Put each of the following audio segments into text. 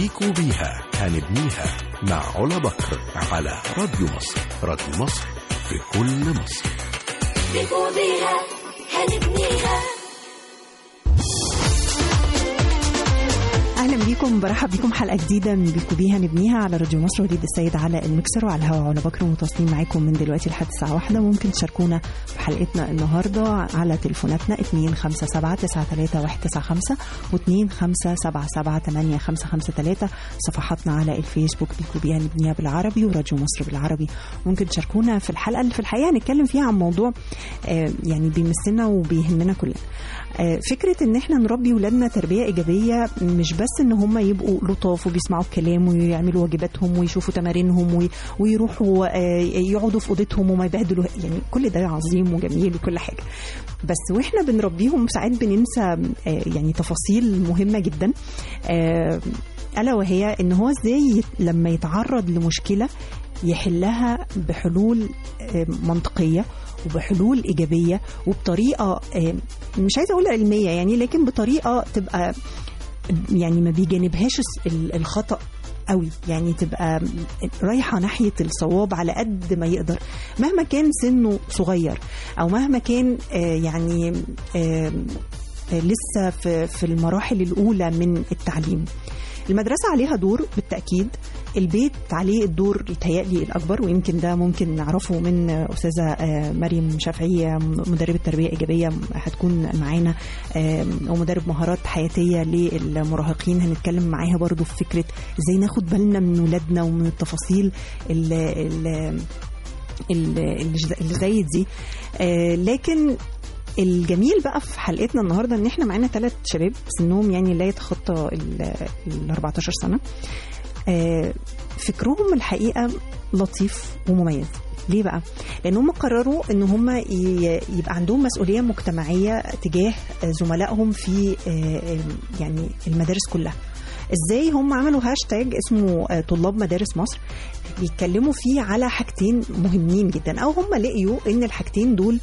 بيكو بيها هنبنيها مع علا بكر على راديو مصر راديو مصر في كل مصر بيكو بيها هنبنيها اهلا بيكم برحب بيكم حلقه جديده من بيكو بيها نبنيها على راديو مصر وليد السيد على المكسر وعلى الهواء وعلى بكر متواصلين معاكم من دلوقتي لحد الساعه واحدة ممكن تشاركونا في حلقتنا النهارده على تليفوناتنا 257 و2577 صفحاتنا على الفيسبوك بيكو بيها نبنيها بالعربي وراديو مصر بالعربي ممكن تشاركونا في الحلقه اللي في الحقيقه هنتكلم فيها عن موضوع آه، يعني بيمسنا وبيهمنا كلنا آه، فكره ان احنا نربي ولادنا تربيه ايجابيه مش بس ان هم يبقوا لطاف وبيسمعوا الكلام ويعملوا واجباتهم ويشوفوا تمارينهم وي- ويروحوا آه، يقعدوا في اوضتهم وما يبهدلوا يعني كل ده عظيم وجميل وكل حاجه بس واحنا بنربيهم ساعات بننسى آه، يعني تفاصيل مهمه جدا آه، الا وهي ان هو ازاي لما يتعرض لمشكله يحلها بحلول آه، منطقيه وبحلول ايجابيه وبطريقه آه، مش عايزه اقول علميه يعني لكن بطريقه تبقى يعني ما بيجانبهاش ال- الخطا قوي يعني تبقى رايحه ناحيه الصواب على قد ما يقدر مهما كان سنه صغير او مهما كان آه، يعني آه، آه، لسه في في المراحل الاولى من التعليم المدرسة عليها دور بالتأكيد البيت عليه الدور يتهيألي الأكبر ويمكن ده ممكن نعرفه من أستاذة آه، مريم شافعية مدربة تربية إيجابية هتكون معانا آه، ومدرب مهارات حياتية للمراهقين هنتكلم معاها برضو في فكرة إزاي ناخد بالنا من ولادنا ومن التفاصيل ال- ال- ال- اللي زي دي آه، لكن الجميل بقى في حلقتنا النهارده ان احنا معانا ثلاث شباب سنهم يعني لا يتخطى ال ال 14 سنه آه، فكرهم الحقيقه لطيف ومميز ليه بقى؟ لان هم قرروا ان هم ي- يبقى عندهم مسؤوليه مجتمعيه تجاه زملائهم في آه، يعني المدارس كلها. ازاي هم عملوا هاشتاج اسمه آه، طلاب مدارس مصر بيتكلموا فيه على حاجتين مهمين جدا او هم لقيوا ان الحاجتين دول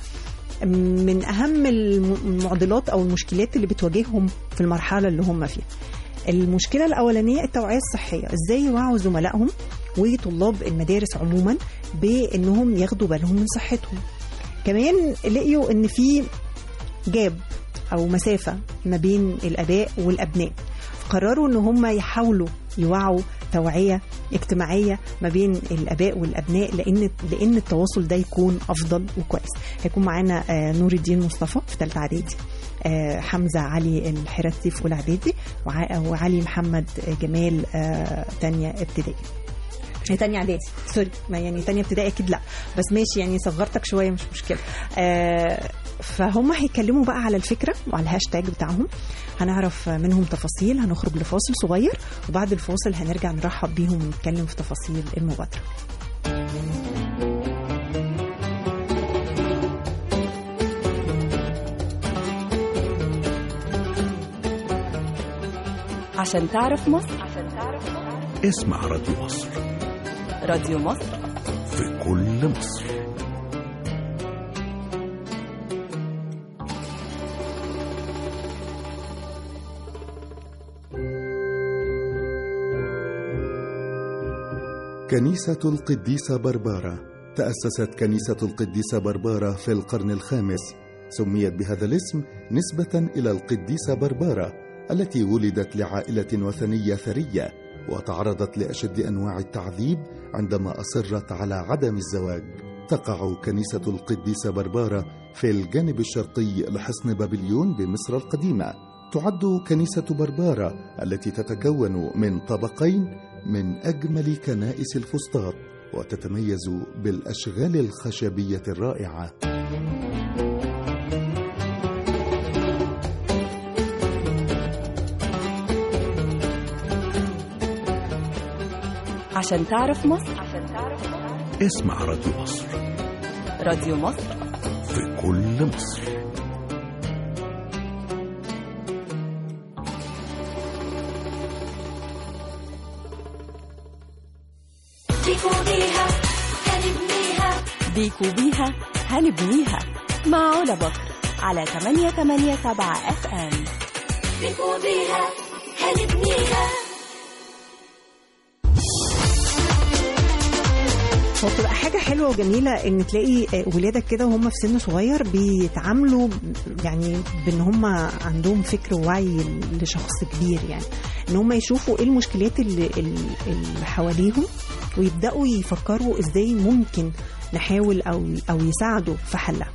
من اهم الم- المعضلات او المشكلات اللي بتواجههم في المرحله اللي هم فيها المشكله الاولانيه التوعيه الصحيه ازاي يوعوا زملائهم وطلاب المدارس عموما بانهم ياخدوا بالهم من صحتهم كمان لقيوا ان في جاب او مسافه ما بين الاباء والابناء قرروا ان هم يحاولوا يوعوا توعيه اجتماعيه ما بين الاباء والابناء لان لان التواصل ده يكون افضل وكويس هيكون معانا آه، نور الدين مصطفى في ثالثه اعدادي آه، حمزه علي الحراسي في اولى اعدادي وع- وعلي محمد جمال آه، تانية ابتدائي هي تانية اعدادي سوري ما يعني تانية ابتدائي اكيد لا بس ماشي يعني صغرتك شويه مش مشكله آه فهم هيتكلموا بقى على الفكره وعلى الهاشتاج بتاعهم هنعرف منهم تفاصيل هنخرج لفاصل صغير وبعد الفاصل هنرجع نرحب بيهم ونتكلم في تفاصيل المبادره عشان تعرف مصر اسمع راديو مصر راديو مصر في كل مصر كنيسة القديسة بربارة تأسست كنيسة القديسة بربارة في القرن الخامس سميت بهذا الاسم نسبة إلى القديسة بربارة التي ولدت لعائلة وثنية ثرية وتعرضت لأشد أنواع التعذيب عندما أصرت على عدم الزواج تقع كنيسة القديسة بربارة في الجانب الشرقي لحصن بابليون بمصر القديمة تعد كنيسة بربارة التي تتكون من طبقين من أجمل كنائس الفسطاط وتتميز بالأشغال الخشبية الرائعة عشان تعرف مصر اسمع راديو مصر راديو مصر في كل مصر بيكو بيها هنبنيها بيكو بيها هنبنيها مع علا بكر على 887 اف ام بيكو بيها هنبنيها فبتبقى حاجة حلوة وجميلة إن تلاقي آه، ولادك كده وهم في سن صغير بيتعاملوا يعني بإن هم عندهم فكر ووعي لشخص كبير يعني إن هم يشوفوا إيه المشكلات اللي, اللي حواليهم ويبدأوا يفكروا إزاي ممكن نحاول أو أو يساعدوا في حلها.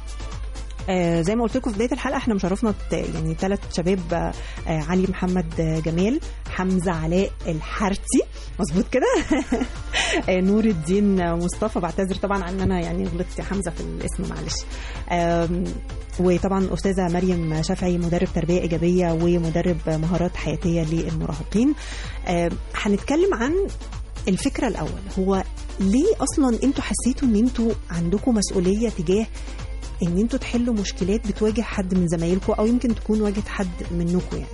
آه زي ما قلت لكم في بدايه الحلقه احنا مشرفنا ت- يعني ثلاث شباب آه آه، علي محمد آه، جمال حمزه علاء الحارتي مظبوط كده آه، نور الدين آه، مصطفى بعتذر طبعا عن انا يعني غلطت يا حمزه في الاسم معلش آم، وطبعا استاذه مريم شافعي مدرب تربيه ايجابيه ومدرب مهارات حياتيه للمراهقين آم، هنتكلم عن الفكره الاول هو ليه اصلا انتوا حسيتوا ان انتوا عندكم مسؤوليه تجاه ان انتوا تحلوا مشكلات بتواجه حد من زمايلكم او يمكن تكون واجهت حد منكم يعني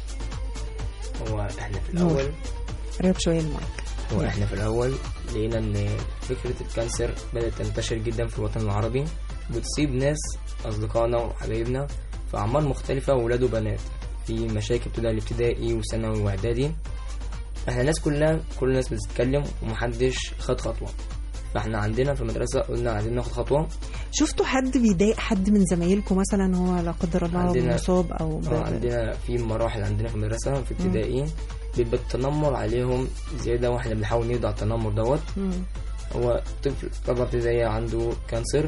هو احنا في نور. الاول قرب شويه المايك هو احنا في الاول لقينا ان فكره الكانسر بدات تنتشر جدا في الوطن العربي بتصيب ناس اصدقائنا وحبايبنا في اعمار مختلفه ولاد وبنات في مشاكل بتبدا الابتدائي وثانوي واعدادي احنا الناس كلها كل الناس بتتكلم ومحدش خد خطوه فاحنا عندنا في المدرسه قلنا عايزين ناخد خطوه شفتوا حد بيضايق حد من زمايلكم مثلا هو لا قدر الله عندنا- مصاب او ب... اه عندنا في مراحل عندنا في المدرسه في ابتدائي بيبقى التنمر عليهم زياده واحنا بنحاول نقضي على التنمر دوت مم. هو طفل رابعة ابتدائية عنده كانسر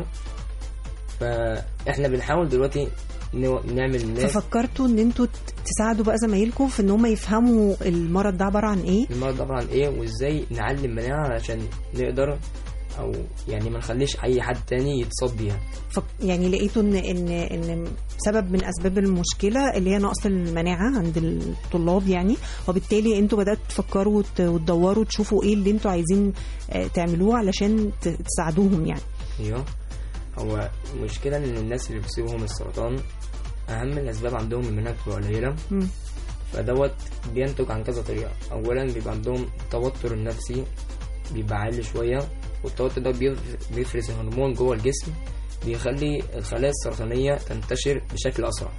فاحنا بنحاول دلوقتي نو- نعمل الناس ففكرتوا ان انتوا ت- تساعدوا بقى زمايلكم في ان هم يفهموا المرض ده عباره عن ايه المرض عبارة عن ايه وازاي نعلم مناعة علشان نقدر او يعني ما نخليش اي حد تاني يتصاب بيها فك... يعني لقيتوا ان ان ان سبب من اسباب المشكله اللي هي نقص المناعه عند الطلاب يعني وبالتالي انتوا بداتوا تفكروا وت- وتدوروا تشوفوا ايه اللي انتوا عايزين آه، تعملوه علشان ت- تساعدوهم يعني ايوه هو المشكلة ان الناس اللي بيصيبهم السرطان اهم الاسباب عندهم المناعة بتبقى قليلة مم. فدوت بينتج عن كذا طريقة أولا بيبقى عندهم التوتر النفسي بيبقى عالي شوية والتوتر ده بيف- بيفرز هرمون جوه الجسم بيخلي الخلايا السرطانية تنتشر بشكل أسرع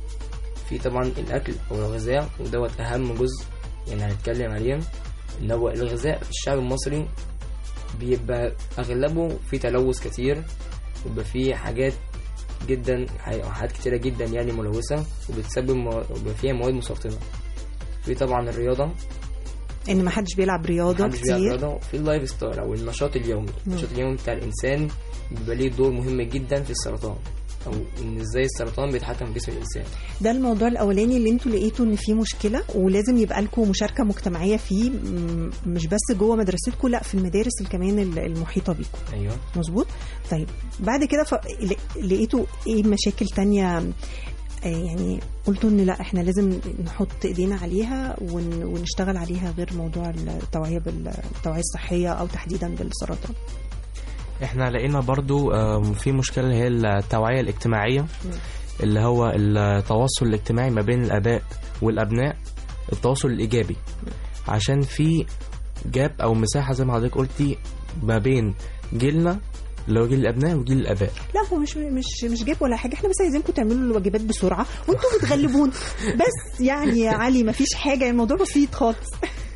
في طبعا الأكل أو الغذاء ودوت أهم جزء يعني هنتكلم عليه إن هو الغذاء في الشعب المصري بيبقى أغلبه فيه تلوث كتير ويبقى فيه حاجات جدا حاجات كتيرة جدا يعني ملوثة وبتسبب مو- وبيبقى فيها مواد مسرطنة في طبعا الرياضة ان ما حدش بيلعب رياضه محدش بيلعب كتير رياضة في اللايف ستايل أو النشاط اليومي مم. النشاط اليومي بتاع الإنسان بيبقى ليه دور مهم جدا في السرطان أو إن إزاي السرطان بيتحكم في جسم الإنسان ده الموضوع الاولاني اللي انتوا لقيتوا ان فيه مشكله ولازم يبقى لكم مشاركه مجتمعيه فيه م- مش بس جوه مدرستكم لا في المدارس كمان ال- المحيطه بيكم أيوه مظبوط طيب بعد كده ف... ل- لقيتوا ايه مشاكل تانية آه، يعني قلتوا ان لا احنا لازم نحط ايدينا عليها ون... ونشتغل عليها غير موضوع التوعيه بالتوعيه الصحيه او تحديدا بالسرطان احنا لقينا برضو آم، في مشكلة اللي هي التوعية الاجتماعية اللي هو التواصل الاجتماعي ما بين الآباء والأبناء التواصل الإيجابي عشان في جاب أو مساحة زي ما حضرتك قلتي ما بين جيلنا اللي هو جيل الأبناء وجيل الآباء لا هو مش مش مش جاب ولا حاجه احنا بس عايزينكم تعملوا الواجبات بسرعه وانتوا بتغلبون بس يعني يا علي مفيش حاجه الموضوع بسيط خالص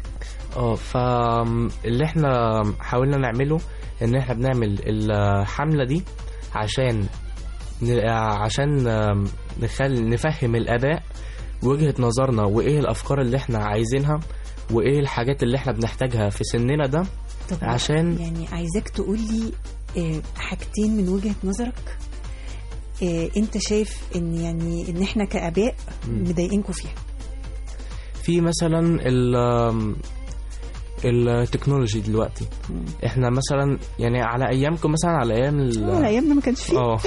اه فاللي احنا حاولنا نعمله ان احنا بنعمل الحملة دي عشان ن- عشان آم، نخل نفهم الآباء وجهة نظرنا وايه الافكار اللي احنا عايزينها وايه الحاجات اللي احنا بنحتاجها في سننا ده طب عشان يعني عايزاك تقول لي آه، حاجتين من وجهه نظرك آه، انت شايف ان يعني ان احنا كاباء مم. مضايقينكم فيها في مثلا ال آم، التكنولوجي دلوقتي مم. احنا مثلا يعني على ايامكم مثلا على ايام ال- اه ايامنا ما كانش فيه اه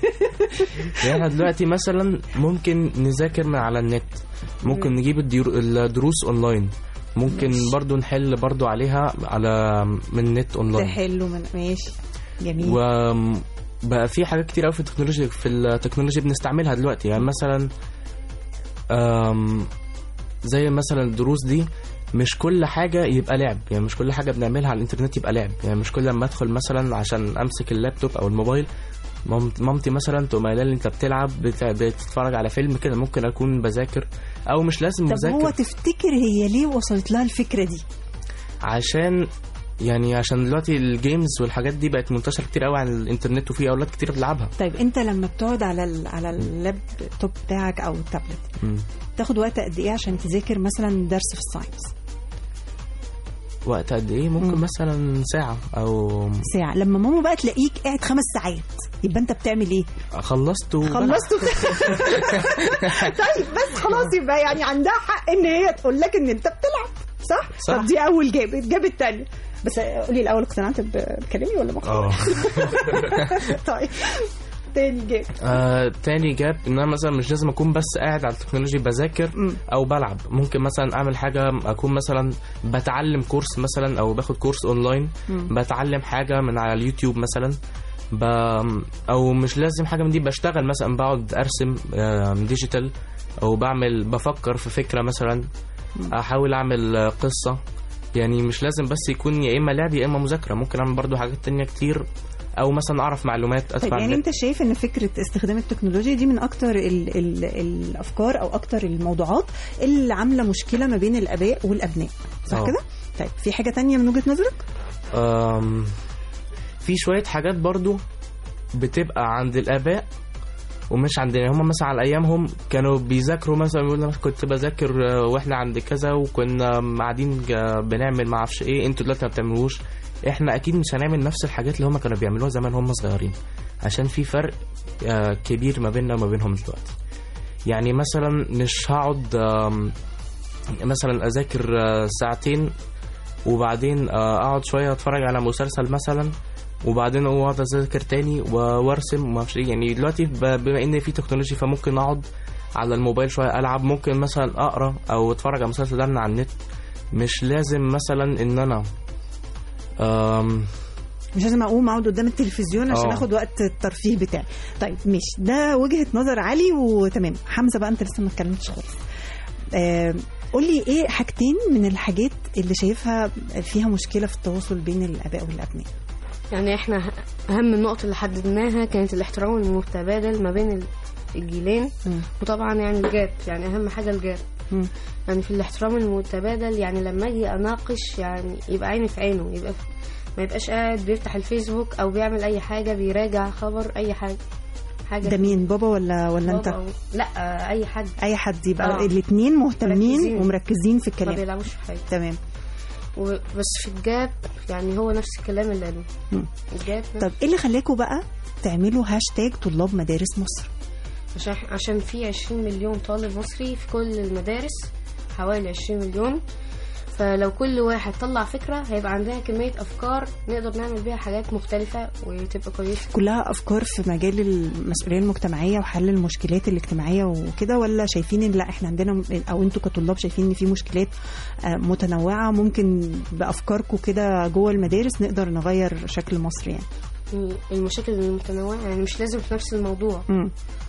يعني احنا دلوقتي مثلا ممكن نذاكر من على النت ممكن نجيب الديرو- الدروس اونلاين ممكن ماشي. برضو نحل برضو عليها على من النت ده اونلاين حلو من ماشي جميل وبقى في حاجات كتير قوي في التكنولوجيا في التكنولوجيا بنستعملها دلوقتي يعني مثلا أم، زي مثلا الدروس دي مش كل حاجة يبقى لعب يعني مش كل حاجة بنعملها على الانترنت يبقى لعب يعني مش كل لما ادخل مثلا عشان امسك اللابتوب او الموبايل مامت- مامتي مثلا تقوم قايله لي انت بتلعب بت- بتتفرج على فيلم كده ممكن اكون بذاكر او مش لازم طب هو بذاكر تفتكر هي ليه وصلت لها الفكره دي عشان يعني عشان دلوقتي الجيمز والحاجات دي بقت منتشره كتير قوي على الانترنت وفي اولاد كتير بتلعبها طيب انت لما بتقعد على ال على اللابتوب بتاعك او التابلت مم. تاخد وقت قد ايه عشان تذاكر مثلا درس في الساينس وقت قد ايه ممكن مم. مثلا ساعه او ساعه لما ماما بقى تلاقيك قاعد خمس ساعات يبقى انت بتعمل ايه خلصت وبلعب. خلصت طيب بس خلاص يبقى يعني عندها حق ان هي تقول لك ان انت بتلعب صح؟ صح. طب دي اول جاب الجاب الثانيه بس قولي الاول اقتنعت ب- بكلامي ولا ما اه طيب تاني جاب آه، تاني جاب ان انا مثلا مش لازم اكون بس قاعد على التكنولوجيا بذاكر مم. او بلعب ممكن مثلا اعمل حاجه اكون مثلا بتعلم كورس مثلا او باخد كورس اونلاين مم. بتعلم حاجه من على اليوتيوب مثلا ب... او مش لازم حاجه من دي بشتغل مثلا بقعد ارسم آه، ديجيتال او بعمل بفكر في فكره مثلا احاول اعمل آه، قصه يعني مش لازم بس يكون يا اما لعب يا اما مذاكره ممكن اعمل برضو حاجات تانية كتير او مثلا اعرف معلومات طيب ادفع يعني النت. انت شايف ان فكره استخدام التكنولوجيا دي من اكتر ال ال الافكار او اكتر الموضوعات اللي عامله مشكله ما بين الاباء والابناء صح اه. كده طيب في حاجه تانية من وجهه نظرك أم، في شوية حاجات برضو بتبقى عند الآباء ومش عندنا هم مثلا على أيامهم كانوا بيذاكروا مثلا يقول لك كنت بذاكر آه، واحنا عند كذا وكنا قاعدين جا- بنعمل ما اعرفش ايه انتوا دلوقتي ما بتعملوش احنا اكيد مش هنعمل نفس الحاجات اللي هم كانوا بيعملوها زمان هم صغيرين عشان في فرق آه، كبير ما بيننا وما بينهم دلوقتي يعني مثلا مش هقعد آم، مثلا اذاكر آه، ساعتين وبعدين آه، اقعد شويه اتفرج على مسلسل مثلا وبعدين اقعد اذاكر تاني و- وارسم وما اعرفش ايه يعني دلوقتي ب- بما ان في تكنولوجيا فممكن اقعد على الموبايل شويه العب ممكن مثلا اقرا او اتفرج على مسلسل ده من على النت مش لازم مثلا ان انا أم مش لازم اقوم اقعد قدام التلفزيون عشان اه. اخد وقت الترفيه بتاعي طيب ماشي ده وجهه نظر علي وتمام حمزه بقى انت لسه ما اتكلمتش خالص آه قول لي ايه حاجتين من الحاجات اللي شايفها فيها مشكله في التواصل بين الاباء والابناء يعني احنا اهم النقط اللي حددناها كانت الاحترام المتبادل ما بين الجيلين مم. وطبعا يعني الجاب يعني اهم حاجه الجاب مم. يعني في الاحترام المتبادل يعني لما اجي اناقش يعني يبقى عيني في عينه يبقى ما يبقاش قاعد بيفتح الفيسبوك او بيعمل اي حاجه بيراجع خبر اي حاجه حاجه ده مين بابا ولا ولا انت بابا أو- لا آه، اي حد اي حد يبقى اه. الاثنين مهتمين مركزين. ومركزين في ما الكلام بيلعبوش في حاجه تمام و- بس في الجاب يعني هو نفس الكلام اللي قاله مم. الجاب طب ايه اللي خلاكوا بقى تعملوا هاشتاج طلاب مدارس مصر عشان عشان في 20 مليون طالب مصري في كل المدارس حوالي 20 مليون فلو كل واحد طلع فكرة هيبقى عندنا كمية أفكار نقدر نعمل بيها حاجات مختلفة وتبقى كويسة كلها افكار في مجال المسؤوليه المجتمعيه وحل المشكلات الاجتماعيه وكده ولا شايفين ان لا احنا عندنا او انتوا كطلاب شايفين ان في مشكلات آه، متنوعه ممكن بافكاركم كده جوه المدارس نقدر نغير شكل مصر يعني المشاكل المتنوعة يعني مش لازم في نفس الموضوع مم.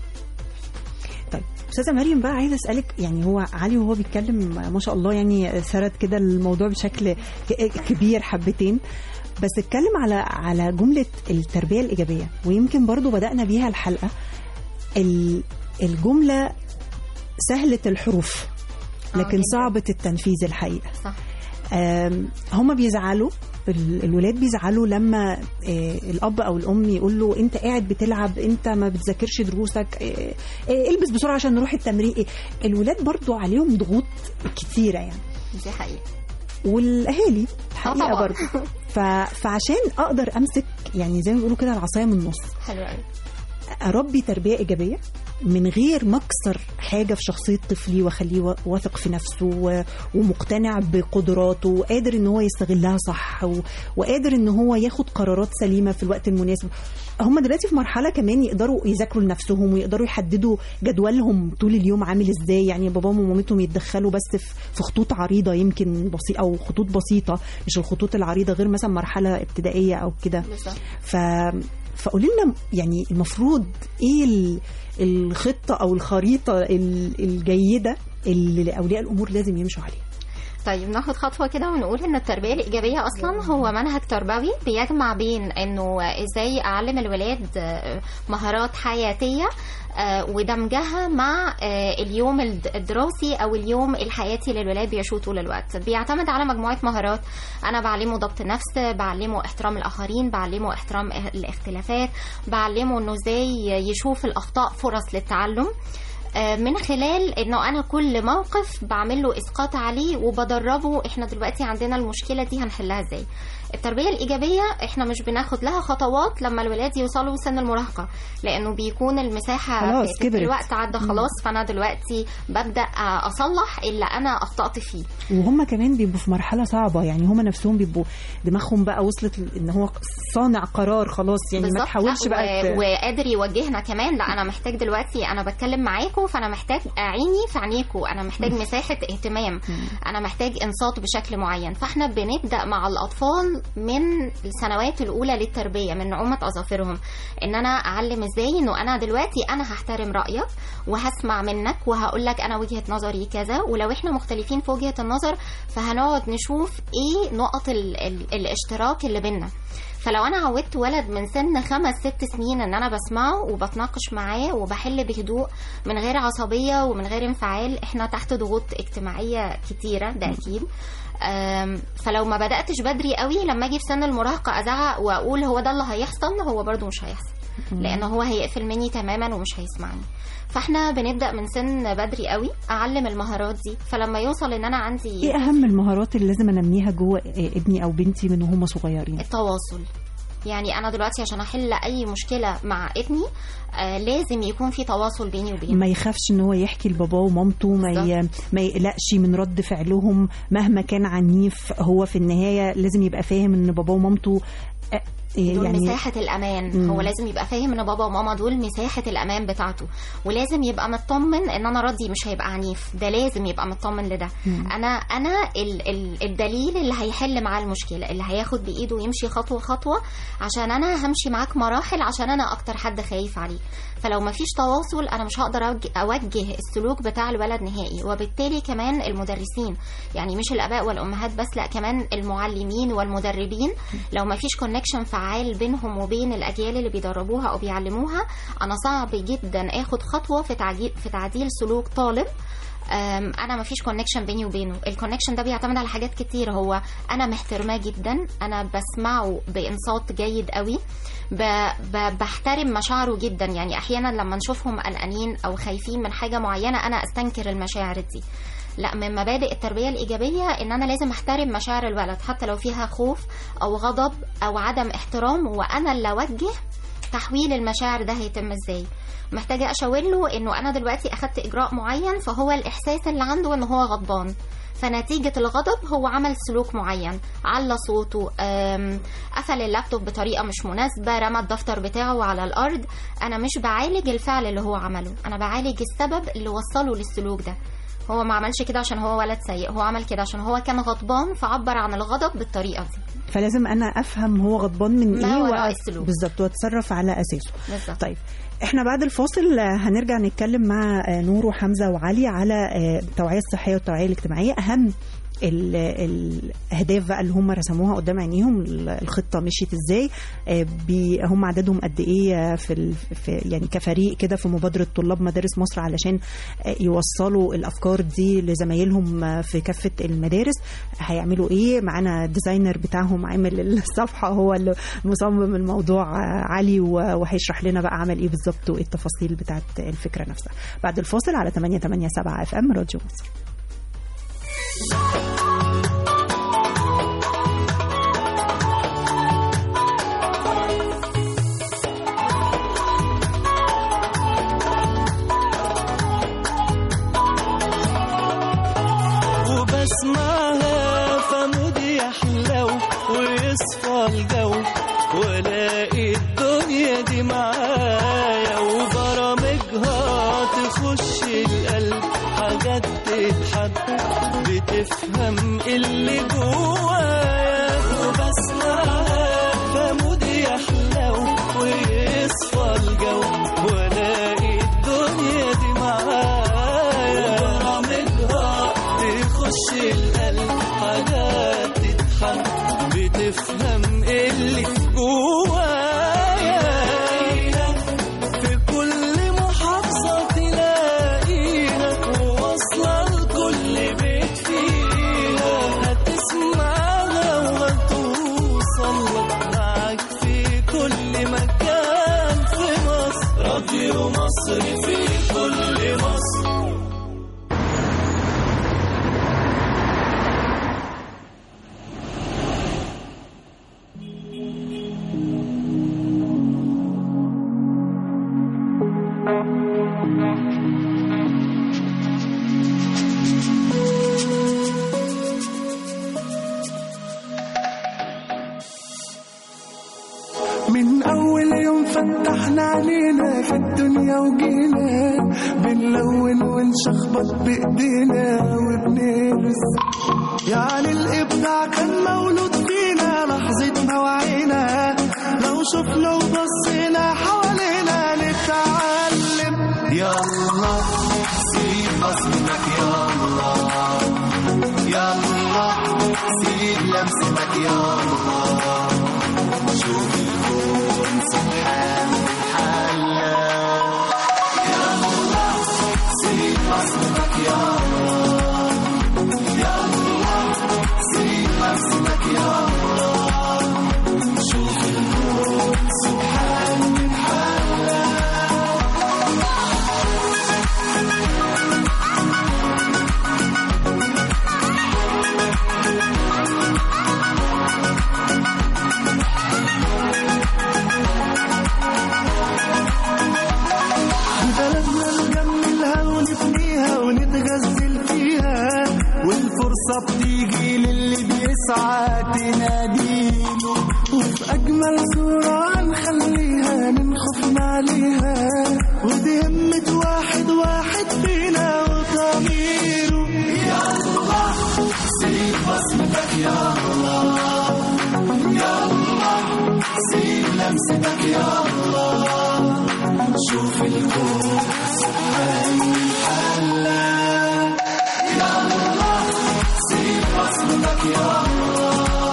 طيب استاذه مريم بقى عايزه اسالك يعني هو علي وهو بيتكلم ما شاء الله يعني سرد كده الموضوع بشكل ك- كبير حبتين بس اتكلم على على جمله التربيه الايجابيه ويمكن برضو بدانا بيها الحلقه ال- الجمله سهله الحروف آه، لكن جداً. صعبه التنفيذ الحقيقه صح آم، هما بيزعلوا ال- الولاد بيزعلوا لما آه، الاب او الام يقول له انت قاعد بتلعب انت ما بتذاكرش دروسك آه، آه، البس بسرعه عشان نروح التمرين آه، الولاد برضو عليهم ضغوط كتيره يعني دي حقيقة والاهالي الحقيقه طبعاً. برضو ف... فعشان اقدر امسك يعني زي ما بيقولوا كده العصايه من النص حلو قوي اربي تربيه ايجابيه من غير ما اكسر حاجه في شخصيه طفلي واخليه وا- واثق في نفسه و- ومقتنع بقدراته وقادر ان هو يستغلها صح و- وقادر ان هو ياخد قرارات سليمه في الوقت المناسب هم دلوقتي في مرحله كمان يقدروا يذاكروا لنفسهم ويقدروا يحددوا جدولهم طول اليوم عامل ازاي يعني باباهم ومامتهم يتدخلوا بس في في خطوط عريضه يمكن بسيطه او خطوط بسيطه مش الخطوط العريضه غير مثلا مرحله ابتدائيه او كده بالظبط ف فقولي لنا يعني المفروض ايه ال- الخطه او الخريطه ال- الجيده اللي اولياء الامور لازم يمشوا عليها طيب ناخد خطوة كده ونقول إن التربية الإيجابية أصلا هو منهج تربوي بيجمع بين إنه إزاي أعلم الولاد آه، مهارات حياتية آه، ودمجها مع آه، اليوم الد- الدراسي أو اليوم الحياتي اللي الولاد بيعيشوه طول الوقت بيعتمد على مجموعة مهارات أنا بعلمه ضبط نفس بعلمه احترام الآخرين بعلمه احترام الاختلافات بعلمه إنه إزاي يشوف الأخطاء فرص للتعلم آه، من خلال انه انا كل موقف بعمل له اسقاط عليه وبدربه احنا دلوقتي عندنا المشكله دي هنحلها ازاي التربيه الايجابيه احنا مش بناخد لها خطوات لما الولاد يوصلوا سن المراهقه لانه بيكون المساحه خلاص في- في كبرت. الوقت عدى خلاص فانا دلوقتي ببدا آه، اصلح اللي انا اخطات فيه وهم كمان بيبقوا في مرحله صعبه يعني هم نفسهم بيبقوا دماغهم بقى وصلت ل- ان هو صانع قرار خلاص يعني ما بالظبط. تحاولش لا، بقى و... ت- وقادر يوجهنا كمان لا انا محتاج دلوقتي انا بتكلم معاكم فانا محتاج اعيني في عينيكم انا محتاج مساحه اهتمام انا محتاج انصات بشكل معين فاحنا بنبدا مع الاطفال من السنوات الاولى للتربيه من نعومه اظافرهم ان انا اعلم ازاي انه انا دلوقتي انا هحترم رايك وهسمع منك وهقول لك انا وجهه نظري كذا ولو احنا مختلفين في وجهه النظر فهنقعد نشوف ايه نقط ال... ال... الاشتراك اللي بينا فلو انا عودت ولد من سن خمس ست سنين ان انا بسمعه وبتناقش معاه وبحل بهدوء من غير عصبيه ومن غير انفعال احنا تحت ضغوط اجتماعيه كتيره ده اكيد أم، فلو ما بداتش بدري قوي لما اجي في سن المراهقه ازعق واقول هو ده اللي هيحصل هو برضو مش هيحصل لان هو هيقفل مني تماما ومش هيسمعني فاحنا بنبدا من سن بدري قوي اعلم المهارات دي فلما يوصل ان انا عندي ايه اهم المهارات اللي لازم انميها جوه ابني او بنتي من وهم صغيرين التواصل يعني انا دلوقتي عشان احل اي مشكله مع ابني آه لازم يكون في تواصل بيني وبينه ما يخافش ان هو يحكي لباباه ومامته ما ي... ما يقلقش من رد فعلهم مهما كان عنيف هو في النهايه لازم يبقى فاهم ان باباه ومامته آه، دول يعني مساحة الأمان مم. هو لازم يبقى فاهم إن بابا وماما دول مساحة الأمان بتاعته ولازم يبقى مطمن إن أنا ردي مش هيبقى عنيف ده لازم يبقى مطمن لده مم. أنا أنا ال ال الدليل اللي هيحل معاه المشكلة اللي هياخد بإيده ويمشي خطوة خطوة عشان أنا همشي معاك مراحل عشان أنا أكتر حد خايف عليه فلو مفيش تواصل أنا مش هقدر أوجه, أوجه السلوك بتاع الولد نهائي وبالتالي كمان المدرسين يعني مش الآباء والأمهات بس لا كمان المعلمين والمدربين لو مفيش كونكشن فعال بينهم وبين الأجيال اللي بيدربوها أو بيعلموها أنا صعب جدا آخد خطوة في تعديل في تعديل سلوك طالب أم، انا مفيش كونكشن بيني وبينه الكونكشن ده بيعتمد على حاجات كتير هو انا محترماه جدا انا بسمعه بانصات جيد قوي ب... ب... بحترم مشاعره جدا يعني احيانا لما نشوفهم قلقانين او خايفين من حاجه معينه انا استنكر المشاعر دي لا من مبادئ التربيه الايجابيه ان انا لازم احترم مشاعر الولد حتى لو فيها خوف او غضب او عدم احترام وانا اللي اوجه تحويل المشاعر ده هيتم ازاي محتاجه اشاور له انه انا دلوقتي اخدت اجراء معين فهو الاحساس اللي عنده ان هو غضبان فنتيجة الغضب هو عمل سلوك معين على صوته أم، قفل اللابتوب بطريقة مش مناسبة رمى الدفتر بتاعه على الأرض أنا مش بعالج الفعل اللي هو عمله أنا بعالج السبب اللي وصله للسلوك ده هو ما عملش كده عشان هو ولد سيء هو عمل كده عشان هو كان غضبان فعبر عن الغضب بالطريقة دي فلازم انا افهم هو غضبان من ما ايه وراء وأ- السلوك. بالظبط واتصرف على اساسه بالظبط طيب احنا بعد الفاصل آه، هنرجع نتكلم مع آه، نور وحمزه وعلي على آه، التوعيه الصحيه والتوعيه الاجتماعيه اهم ال- الاهداف بقى اللي هم رسموها قدام عينيهم ال- الخطه مشيت ازاي آه، بي- هم عددهم قد ايه آه، في, ال- في يعني كفريق كده في مبادره طلاب مدارس مصر علشان آه، يوصلوا الافكار دي لزمايلهم آه، في كافه المدارس هيعملوا ايه معانا الديزاينر بتاعهم عامل الصفحه هو اللي مصمم الموضوع آه، علي و- وهيشرح لنا بقى عمل ايه بالظبط وايه التفاصيل بتاعت الفكره نفسها بعد الفاصل على 887 اف ام راديو مصر وبسمعها فمودي يحلو ويصفى الجو والاقي الدنيا دي معايا وبرامجها تخش القلب حاجات تتحب بتفهم اللي جوايا وبسمعها فمودي يحلو ويصفى الجو والاقي الدنيا دي معايا وبرامجها تخش القلب واصلة لكل بيت فيها هتسمعها وهتوصل لك معاك في كل مكان في مصر راديو مصر في كل مصر من أول يوم فتحنا علينا في الدنيا وجينا بنلون ونشخبط بإيدينا وبنرسم يعني الإبداع كان مولود فينا لحظة ما وعينا لو شفنا وبصينا حوالينا نتعلم يلا سيب بصمتك يلا يلا سيب لمستك يلا شوف الكون سبحان حلا يلا سيب بصمتك يلا يلا سيب نفسك يلا شوف الكون سبحان حلا بلدنا نجملها ونبنيها ونتغزل فيها والفرصة بتيجي للي بيسعى تناديله وفي أجمل صورة نخليها من خوفنا عليها ودي همة واحد واحد فينا وضميره يلا سيب بصمتك يلا يلا سيب لمستك يلا شوف الكون سبحان حلا يلا سيب بصمتك يلا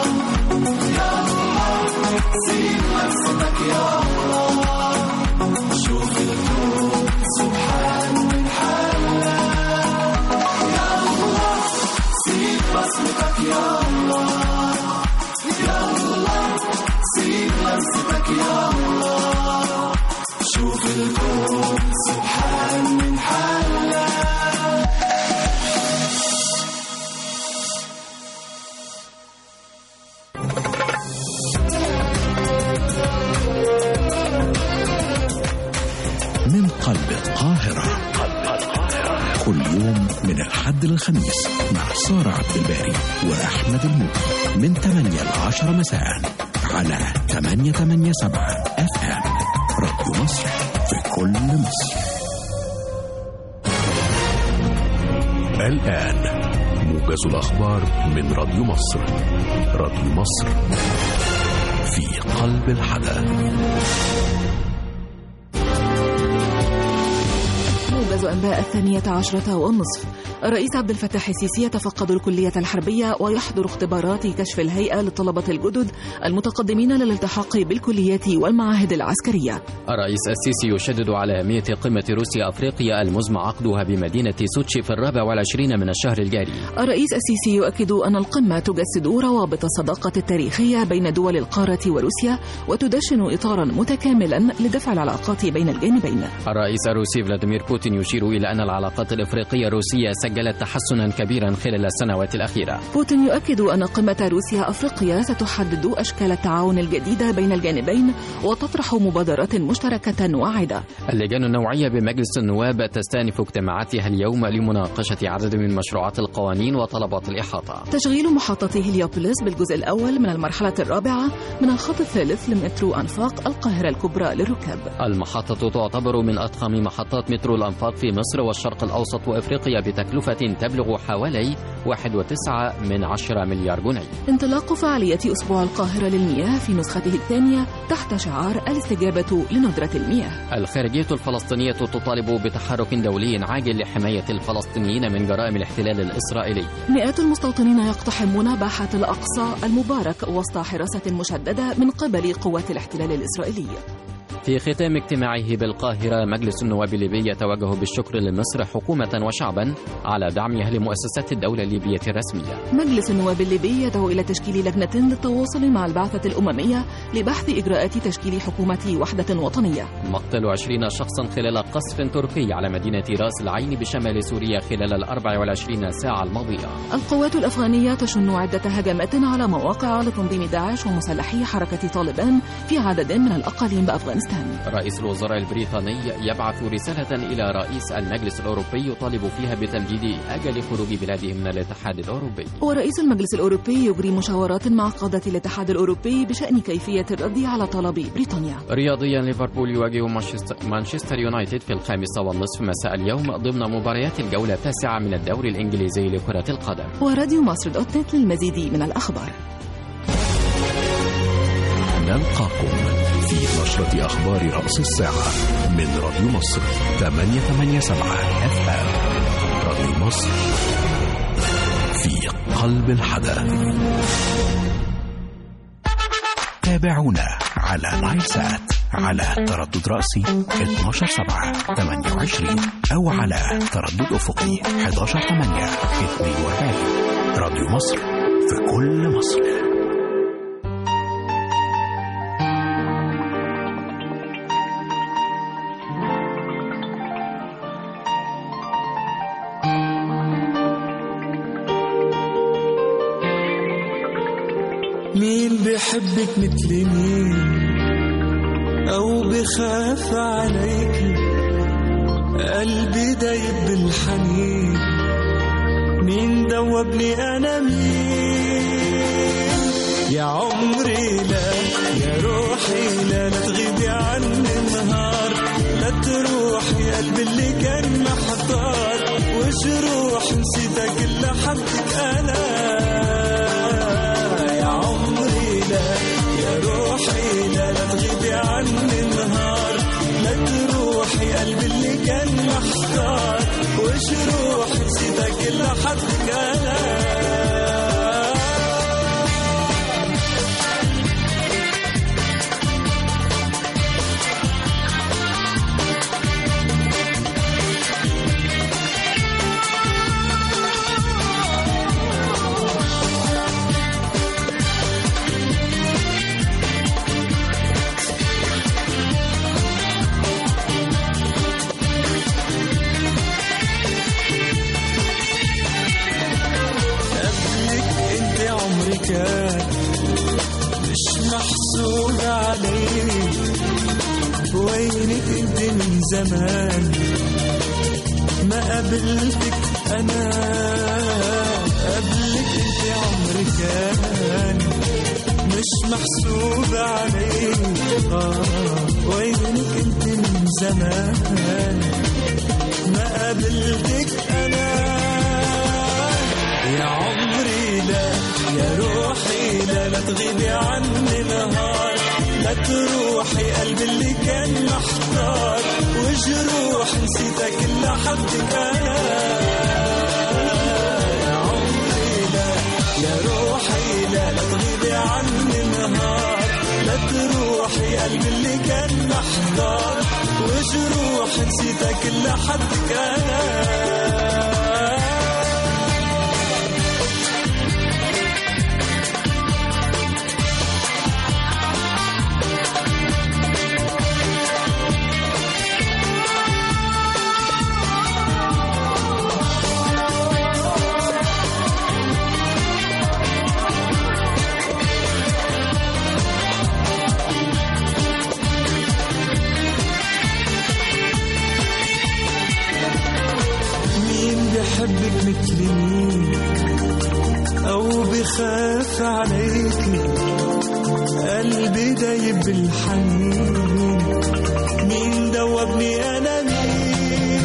يلا سيب نفسك يلا شوف الكون سبحان حلا يلا سيب بصمتك يلا يلا سيب نفسك يلا شوف الكون سبحان من حلا من قلب القاهرة كل يوم من الحد للخميس مع سارة عبد الباري وأحمد الموت من 8 ل 10 مساء على 887 اف ام راديو مصر في كل مصر الآن موجز الأخبار من راديو مصر راديو مصر في قلب الحدث موجز أنباء الثانية عشرة والنصف الرئيس عبد الفتاح السيسي يتفقد الكلية الحربية ويحضر اختبارات كشف الهيئة للطلبة الجدد المتقدمين للالتحاق بالكليات والمعاهد العسكرية الرئيس السيسي يشدد على أهمية قمة روسيا أفريقيا المزمع عقدها بمدينة سوتشي في الرابع والعشرين من الشهر الجاري الرئيس السيسي يؤكد أن القمة تجسد روابط الصداقة التاريخية بين دول القارة وروسيا وتدشن إطارا متكاملا لدفع العلاقات بين الجانبين الرئيس الروسي فلاديمير بوتين يشير إلى أن العلاقات الإفريقية الروسية سجلت تحسنا كبيرا خلال السنوات الأخيرة بوتين يؤكد أن قمة روسيا أفريقيا ستحدد أشكال التعاون الجديدة بين الجانبين وتطرح مبادرات مشتركة واعدة اللجان النوعية بمجلس النواب تستأنف اجتماعاتها اليوم لمناقشة عدد من مشروعات القوانين وطلبات الإحاطة تشغيل محطة هليوبوليس بالجزء الأول من المرحلة الرابعة من الخط الثالث لمترو أنفاق القاهرة الكبرى للركاب المحطة تعتبر من أضخم محطات مترو الأنفاق في مصر والشرق الأوسط وإفريقيا بتكلفة تبلغ حوالي 1.9 من 10 مليار جنيه انطلاق فعالية أسبوع القاهرة للمياه في نسخته الثانية تحت شعار الاستجابة لندرة المياه الخارجية الفلسطينية تطالب بتحرك دولي عاجل لحماية الفلسطينيين من جرائم الاحتلال الإسرائيلي مئات المستوطنين يقتحمون باحة الأقصى المبارك وسط حراسة مشددة من قبل قوات الاحتلال الإسرائيلي في ختام اجتماعه بالقاهرة مجلس النواب الليبي يتوجه بالشكر لمصر حكومة وشعبا على دعمها لمؤسسات الدولة الليبية الرسمية مجلس النواب الليبي يدعو إلى تشكيل لجنة للتواصل مع البعثة الأممية لبحث إجراءات تشكيل حكومة وحدة وطنية مقتل عشرين شخصا خلال قصف تركي على مدينة راس العين بشمال سوريا خلال الأربع والعشرين ساعة الماضية القوات الأفغانية تشن عدة هجمات على مواقع لتنظيم داعش ومسلحي حركة طالبان في عدد من الأقاليم بأفغانستان رئيس الوزراء البريطاني يبعث رسالة إلى رئيس المجلس الأوروبي يطالب فيها بتمديد أجل خروج بلاده من الاتحاد الأوروبي ورئيس المجلس الأوروبي يجري مشاورات مع قادة الاتحاد الأوروبي بشأن كيفية الرد على طلب بريطانيا رياضيا ليفربول يواجه مانشستر, مانشستر يونايتد في الخامسة والنصف مساء اليوم ضمن مباريات الجولة التاسعة من الدوري الإنجليزي لكرة القدم وراديو مصر دوت نت للمزيد من الأخبار نلقاكم في نشرة أخبار رأس الساعة من راديو مصر 887 اف ام راديو مصر في قلب الحدث تابعونا على نايل سات على تردد رأسي 12 7 28 أو على تردد أفقي 11 8 42 راديو مصر في كل مصر مين بيحبك مثل مين أو بخاف عليك قلبي دايب بالحنين مين دوبني أنا مين يا عمري لا يا روحي لا لا تغيبي عني النهار لا تروحي قلبي اللي كان محتار وجروح نسيتك إلا حبك أنا يا عمري لا يا روحي لا لا تغيبي عني النهار لا تروحي قلبي اللي كان محتار وجروح نسيتك إلا حبك أنا قبلك انت عمري كان مش محسوب علي وينك انت من زمان ما قابلتك انا قبلك انت عمري كان مش محسوب علي آه وينك انت من زمان ما قابلتك انا يا عمري لا يا روحي لا لا تغيبي عني نهار لا تروحي قلبي اللي كان محتار وجروح نسيتك إلا حبك أنا يا عمري لا يا روحي لا لا تغيبي عني نهار لا تروحي قلبي اللي كان محتار وجروح نسيتك إلا حبك أنا مين بيحبك مثل مين أو بخاف عليك قلبي دايب بالحنين مين دوبني أنا مين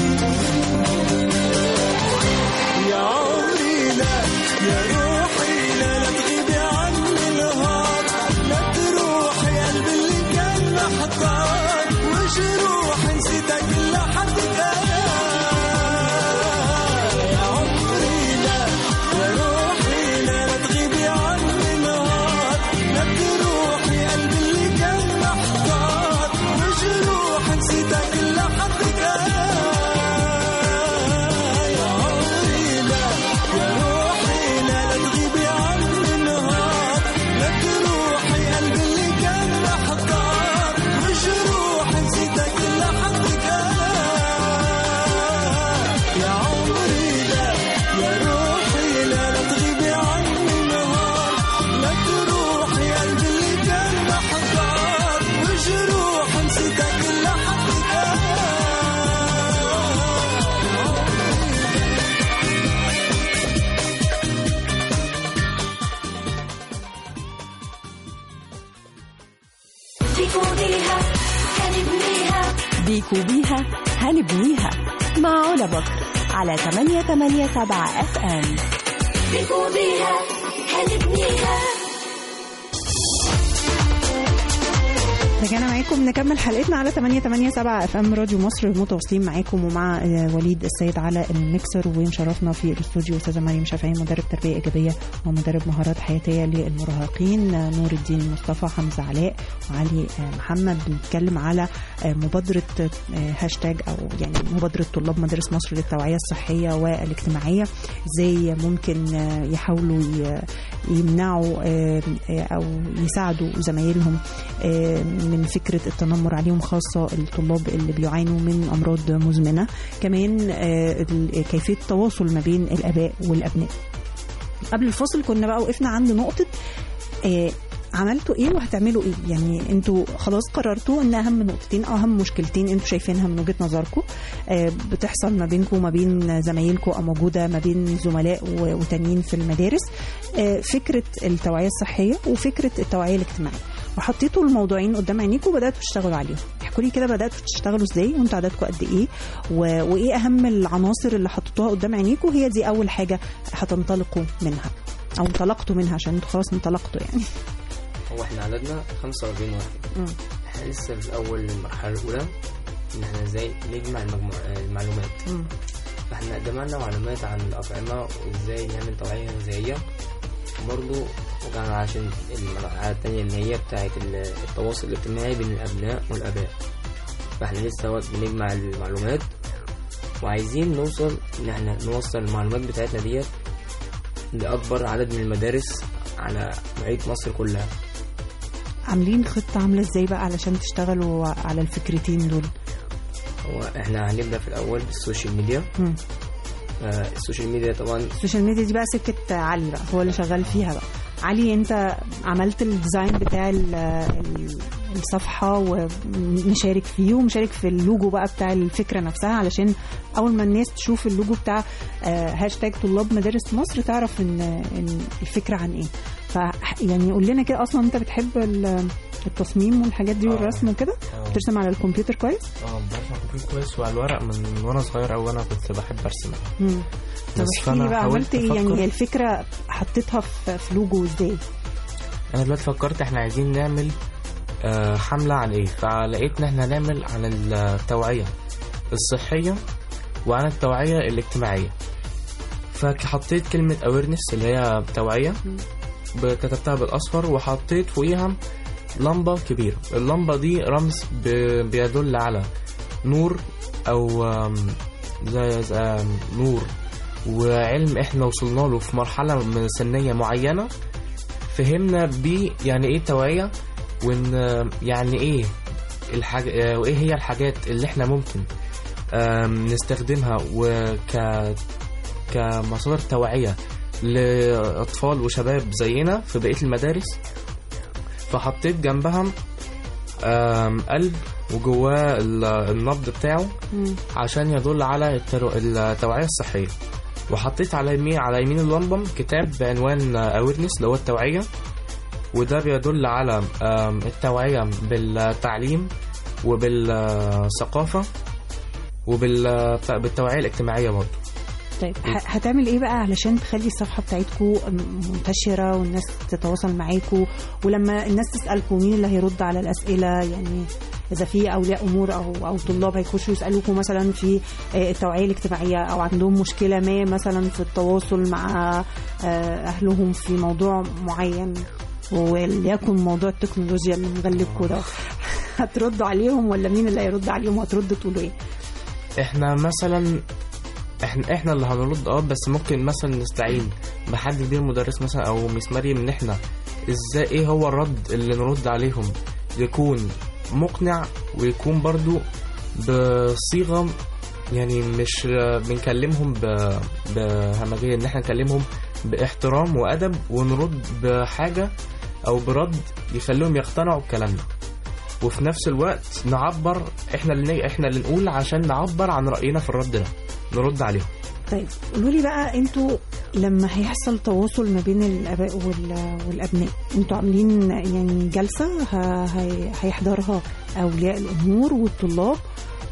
يا عمري لا يا روحي لا لا تغيبي عني النهار لا تروحي قلبي اللي كان محتار وجروح نسيتك إلا حدك أنا يا عمري لا يا روحي لا لا تغيبي عني نهار لا تروحي قلبي اللي كان محتار بيكو بيها هنبنيها مع علا بكر على 887 اف ام بيكو بيها هنبنيها رجعنا معاكم نكمل حلقتنا على 887 اف ام راديو مصر متواصلين معاكم ومع آه، وليد السيد على الميكسر ومشرفنا في الاستوديو استاذه مريم شافعي مدرب تربيه ايجابيه ومدرب مهارات حياتيه للمراهقين آه، نور الدين مصطفى حمزه علاء وعلي آه، محمد بنتكلم على آه، مبادره آه، هاشتاج او يعني مبادره طلاب مدارس مصر للتوعيه الصحيه والاجتماعيه ازاي ممكن آه، يحاولوا ي- يمنعوا آه، آه، او يساعدوا زمايلهم آه، من فكره التنمر عليهم خاصه الطلاب اللي بيعانوا من امراض مزمنه كمان آه، ال- كيفيه التواصل ما بين الاباء والابناء قبل الفاصل كنا بقى وقفنا عند نقطه آه، عملتوا ايه وهتعملوا ايه يعني انتوا خلاص قررتوا ان اهم نقطتين او اهم مشكلتين انتوا شايفينها من وجهه نظركم آه، بتحصل ما بينكم وما بين زمايلكم او موجوده ما بين زملاء و- وتانيين في المدارس آه، فكره التوعيه الصحيه وفكره التوعيه الاجتماعيه وحطيتوا الموضوعين قدام عينيكم وبداتوا تشتغلوا عليهم احكوا لي كده بداتوا تشتغلوا ازاي وانتوا عددكم قد ايه و... وايه اهم العناصر اللي حطيتوها قدام عينيكم هي دي اول حاجه هتنطلقوا منها او انطلقتوا منها عشان انتوا خلاص انطلقتوا يعني هو احنا عددنا 45 واحد مم. احنا لسه في الاول المرحله الاولى ان احنا ازاي نجمع المجموع المعلومات مم. فاحنا جمعنا معلومات عن الاطعمه وازاي نعمل توعيه غذائيه برضو وكان عشان المرحله التانية اللي هي بتاعت ال- التواصل الاجتماعي بين الابناء والاباء فاحنا لسه وقت بنجمع المعلومات وعايزين نوصل ان احنا نوصل المعلومات بتاعتنا ديت لاكبر عدد من المدارس على معية مصر كلها عاملين خطه عامله ازاي بقى علشان تشتغلوا على الفكرتين دول هو احنا هنبدا في الاول بالسوشيال ميديا مم. آه السوشيال ميديا طبعا السوشيال ميديا دي بقى سكه علي بقى هو اللي شغال فيها بقى علي انت عملت الديزاين بتاع ال- ال- الصفحه ومشارك فيه ومشارك في اللوجو بقى بتاع الفكره نفسها علشان اول ما الناس تشوف اللوجو بتاع آه، هاشتاج طلاب مدارس مصر تعرف ان ان الفكره عن ايه ف يعني قول لنا كده اصلا انت بتحب ال- التصميم والحاجات دي آه. والرسم وكده آه. بترسم على الكمبيوتر كويس اه برسم كمبيوتر كويس وعلى الورق من وانا صغير او انا كنت بحب ارسم مم. طب بس احكي لي فأنا بقى حاولت عملت ايه يعني أفكر. هي الفكره حطيتها في في لوجو ازاي انا دلوقتي فكرت احنا عايزين نعمل آه، حملة عن ايه فلقيت ان احنا نعمل عن التوعية الصحية وعن التوعية الاجتماعية فحطيت كلمة awareness اللي هي توعية ب- كتبتها بالاصفر وحطيت فوقيها لمبة كبيرة اللمبة دي رمز ب- بيدل على نور او آم، زي زي- آم، نور وعلم احنا وصلنا له في مرحلة من سنية معينة فهمنا بيه يعني ايه توعية وان آه، يعني ايه الحاج... آه، وايه هي الحاجات اللي احنا ممكن آم، نستخدمها وك كمصادر توعية لأطفال وشباب زينا في بقية المدارس فحطيت جنبها آم، قلب وجواه ال- النبض بتاعه مم. عشان يدل على الترو... التوعية الصحية وحطيت على يمين على يمين اللمبة كتاب بعنوان اويرنس اللي هو التوعية وده بيدل على آم، التوعية بالتعليم وبالثقافة وبالتوعية الاجتماعية برضه طيب ه- هتعمل ايه بقى علشان تخلي الصفحه بتاعتكم منتشره والناس تتواصل معاكم ولما الناس تسالكم مين اللي هيرد على الاسئله يعني اذا في اولياء امور او او طلاب هيخشوا يسالوكم مثلا في آه، التوعيه الاجتماعيه او عندهم مشكله ما مثلا في التواصل مع آه، اهلهم في موضوع معين وليكن موضوع التكنولوجيا اللي مغلبكم ده هتردوا عليهم ولا مين اللي هيرد عليهم وهتردوا تقولوا ايه؟ احنا مثلا احنا احنا اللي هنرد اه بس ممكن مثلا نستعين بحد كبير مدرس مثلا او ميس مريم ان احنا ازاي ايه هو الرد اللي نرد عليهم يكون مقنع ويكون برضو بصيغة يعني مش بنكلمهم ب- بهمجية ان احنا نكلمهم باحترام وادب ونرد بحاجة او برد يخليهم يقتنعوا بكلامنا وفي نفس الوقت نعبر احنا اللي احنا اللي نقول عشان نعبر عن راينا في الرد ده نرد عليهم طيب قولوا لي بقى انتوا لما هيحصل تواصل ما بين الاباء وال- والابناء انتوا عاملين يعني جلسه ه- هي- هيحضرها اولياء الامور والطلاب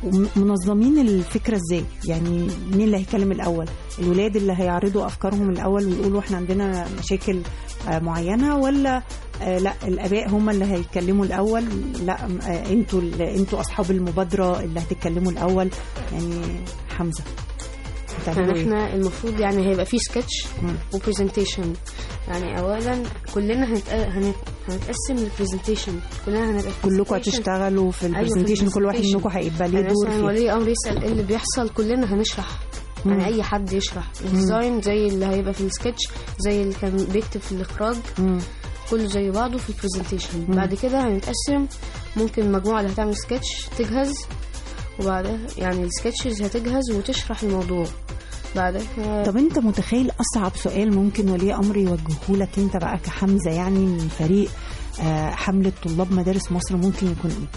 ومنظمين الفكره ازاي يعني مين اللي هيتكلم الاول الولاد اللي هيعرضوا افكارهم الاول ويقولوا احنا عندنا مشاكل آه، معينه ولا آه، لا الاباء هم اللي هيتكلموا الاول لا آه، انتوا ال- انتوا اصحاب المبادره اللي هتتكلموا الاول يعني حمزه هتعملوا يعني إيه؟ احنا المفروض يعني هيبقى فيه سكتش وبرزنتيشن يعني اولا كلنا هنت... هنت... هنتقسم للبرزنتيشن كلنا هنبقى في كلكم presentation. هتشتغلوا في أيوة، البرزنتيشن كل واحد presentation. منكم هيبقى ليه يعني دور مثلا فيه ولي امر يسال ايه اللي بيحصل كلنا هنشرح مم. يعني اي حد يشرح الديزاين زي اللي هيبقى في السكتش زي اللي كان بيكتب في الاخراج مم. كله زي بعضه في البرزنتيشن بعد كده هنتقسم ممكن المجموعه اللي هتعمل سكتش تجهز وبعدها يعني السكتشز هتجهز وتشرح الموضوع بعدها طب انت متخيل اصعب سؤال ممكن ولي امر يوجهه لك انت بقى كحمزه يعني من فريق آه، حمله طلاب مدارس مصر ممكن يكون ايه؟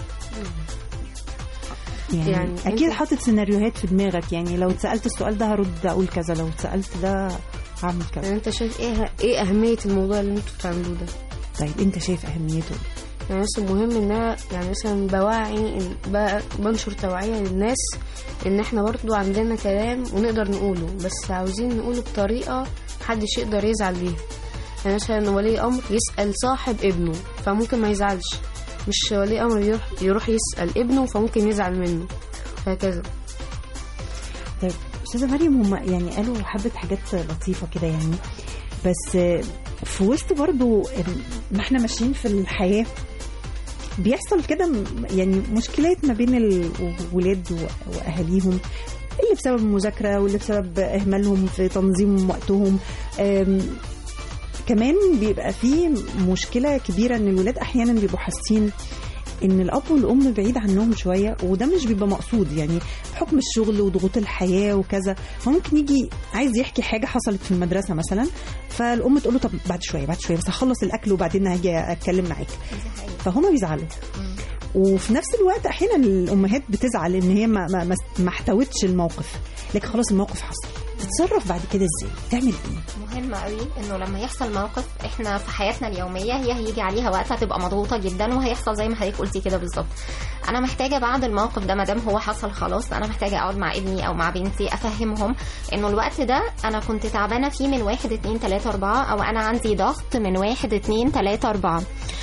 يعني, يعني يعني اكيد انت- حاطط سيناريوهات في دماغك يعني لو اتسالت السؤال ده هرد اقول كذا لو اتسالت ده هعمل كذا يعني انت شايف ايه ايه اهميه الموضوع اللي انتوا بتعملوه ده طيب انت شايف اهميته ايه؟ يعني مثلا مهم ان انا يعني مثلا بوعي إن- ب- بنشر توعية للناس ان احنا برضو عندنا كلام ونقدر نقوله بس عاوزين نقوله بطريقة محدش يقدر يزعل بيها يعني مثلا ولي امر يسأل صاحب ابنه فممكن ما يزعلش مش ولي امر يروح, يروح يسأل ابنه فممكن يزعل منه هكذا طيب استاذه مريم هم يعني قالوا حبه حاجات لطيفه كده يعني بس آه، في وسط برضو ال- ما احنا ماشيين في الحياه بيحصل كده م- يعني مشكلات ما بين الولاد و- واهاليهم اللي بسبب المذاكره واللي بسبب اهمالهم في تنظيم وقتهم آم، كمان بيبقى في مشكله كبيره ان الولاد احيانا بيبقوا حاسين ان الاب والام بعيد عنهم شويه وده مش بيبقى مقصود يعني بحكم الشغل وضغوط الحياه وكذا فممكن يجي عايز يحكي حاجه حصلت في المدرسه مثلا فالام تقول له طب بعد شويه بعد شويه بس هخلص الاكل وبعدين هاجي اتكلم معاك فهما بيزعلوا وفي نفس الوقت احيانا الامهات بتزعل ان هي ما ما ما, ما احتوتش الموقف لكن خلاص الموقف حصل تتصرف بعد كده ازاي تعمل ايه مهم قوي انه لما يحصل موقف احنا في حياتنا اليوميه هي هيجي عليها وقت هتبقى مضغوطه جدا وهيحصل زي ما حضرتك قلتي كده بالظبط انا محتاجه بعد الموقف ده ما دام هو حصل خلاص انا محتاجه اقعد مع ابني او مع بنتي افهمهم انه الوقت ده انا كنت تعبانه فيه من واحد اتنين تلاته اربعه او انا عندي ضغط من واحد اتنين تلاته اربعه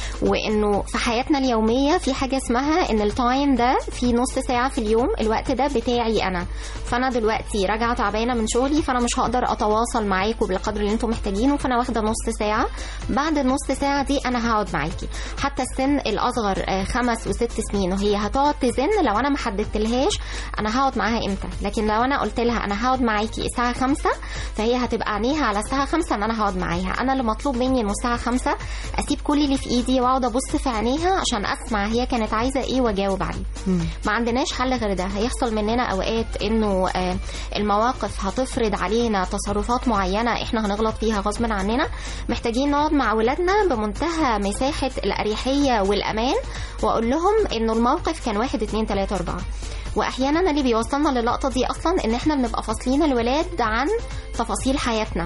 وانه في حياتنا اليوميه في حاجه اسمها ان التايم ده في نص ساعه في اليوم الوقت ده بتاعي انا فانا دلوقتي راجعه تعبانه من شغلي فانا مش هقدر اتواصل معاكم بالقدر اللي انتم محتاجينه فانا واخده نص ساعه بعد النص ساعه دي انا هقعد معاكي حتى السن الاصغر آه، خمس وست سنين وهي هتقعد تزن لو انا ما حددتلهاش انا هقعد معاها امتى لكن لو انا قلت لها انا هقعد معاكي الساعه خمسة فهي هتبقى عينيها على الساعه خمسة ان انا هقعد معاها انا اللي مطلوب مني انه الساعه خمسة اسيب كل اللي في ايدي واقعد ابص في عينيها عشان اسمع هي كانت عايزه ايه واجاوب عليه ما عندناش حل غير ده هيحصل مننا اوقات انه آه، المواقف هتفرض علينا تصرفات معينه احنا هنغلط فيها غصب عننا محتاجين نقعد مع ولادنا بمنتهى مساحه الاريحيه والامان واقول لهم انه الموقف كان واحد اتنين تلاته اربعه واحيانا اللي بيوصلنا للقطه دي اصلا ان احنا بنبقى فاصلين الولاد عن تفاصيل حياتنا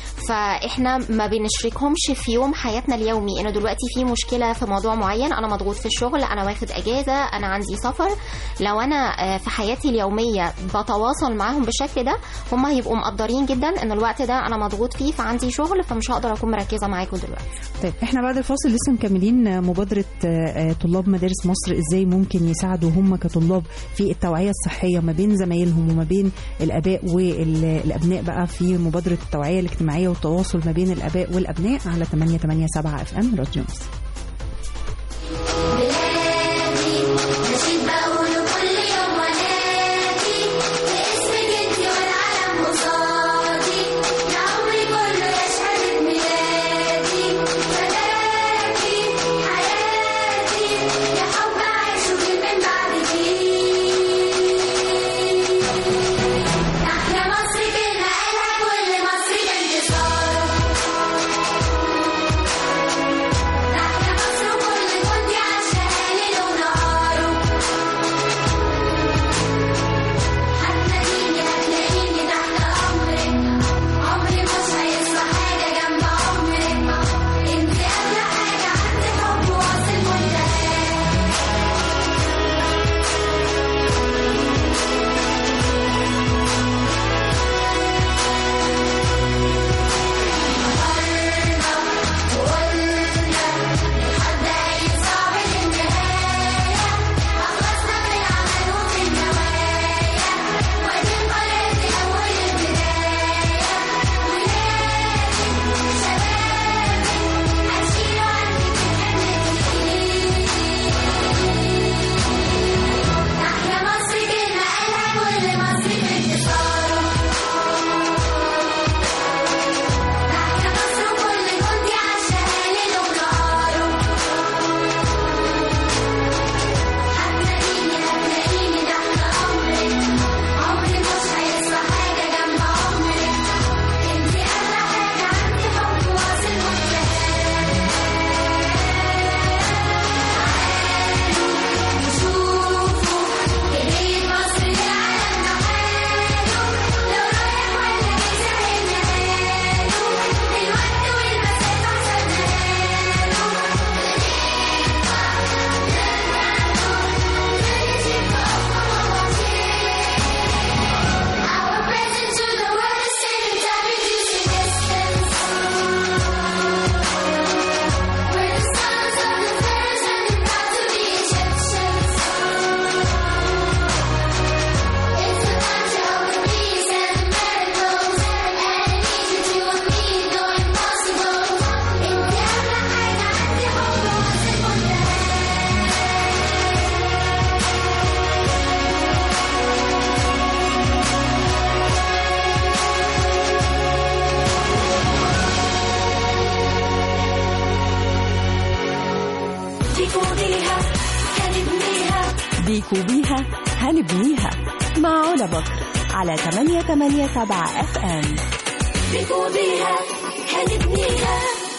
فاحنا ما بنشركهمش في يوم حياتنا اليومي انه دلوقتي في مشكله في موضوع معين انا مضغوط في الشغل انا واخد اجازه انا عندي سفر لو انا آه، في حياتي اليوميه بتواصل معاهم بالشكل ده هم هيبقوا مقدرين جدا ان الوقت ده انا مضغوط فيه فعندي شغل فمش هقدر اكون مركزه معاكم دلوقتي طيب احنا بعد الفاصل لسه مكملين مبادرة آه، آه، طلاب مدارس مصر ازاي ممكن يساعدوا هم كطلاب في التوعية الصحية ما بين زمايلهم وما بين الاباء والابناء بقى في مبادرة التوعية الاجتماعية والتواصل ما بين الاباء والابناء على 887 اف ام راديو مصر بلادي نشيد بقوله كل يوم ونادي باسمك انت والعالم قصادي يا عمري كله يشهد ميلادي فداكي حياتي يا حب عايشه في من بعدك تحيا مصر كلمة قالها كل مصري بانتصار تحيا بيكو بيها هنبنيها مع علا بكر على 887 اف ام بيكو بيها هنبنيها